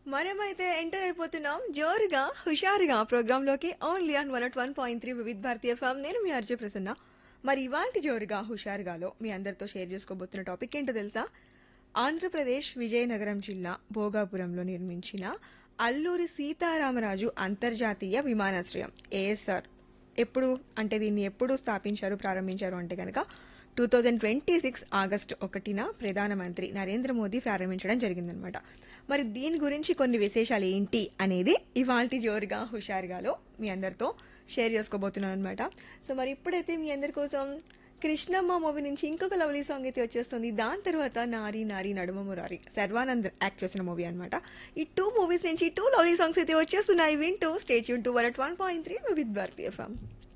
మనమైతే ఎంటర్ అయిపోతున్నాం జోరుగా హుషారుగా ప్రోగ్రాంలోకి only on one one point three Vividh Bharatiya form నేను మీ అర్జు ప్రసన్న మరి ఇవాళ జోరుగా హుషారుగాలో మీ అందరితో షేర్ చేసుకోబోతున్న టాపిక్ ఏంటో తెలుసా ఆంధ్రప్రదేశ్ విజయనగరం జిల్లా భోగాపురంలో నిర్మించిన అల్లూరి సీతారామరాజు అంతర్జాతీయ విమానాశ్రయం ఏఎస్ఆర్ ఎప్పుడు అంటే దీన్ని ఎప్పుడు స్థాపించారు ప్రారంభించారు అంటే కనుక two thousand twenty six August ఒకటిన ప్రధానమంత్రి నరేంద్ర మోదీ ప్రారంభించడం జరిగిందనమాట మరి దీని గురించి కొన్ని విశేషాలు ఏంటి అనేది ఇవాల్టి జోరుగా హుషారుగాలో మీ అందరితో షేర్ చేసుకోబోతున్నాను అనమాట సో మరి ఇప్పుడైతే మీ అందరి కోసం కృష్ణమ్మ మూవీ నుంచి ఇంకొక లవ్లీ సాంగ్ అయితే వచ్చేస్తుంది దాని తర్వాత నారి నారి నడుమ మురారి సర్వానంద్ యాక్ట్ చేసిన మూవీ అనమాట ఈ టూ మూవీస్ నుంచి టూ లవ్లీ సాంగ్స్ అయితే వచ్చేస్తున్నాయి వింటూ స్టేట్ యూన్ to one one point three with Bharatiya form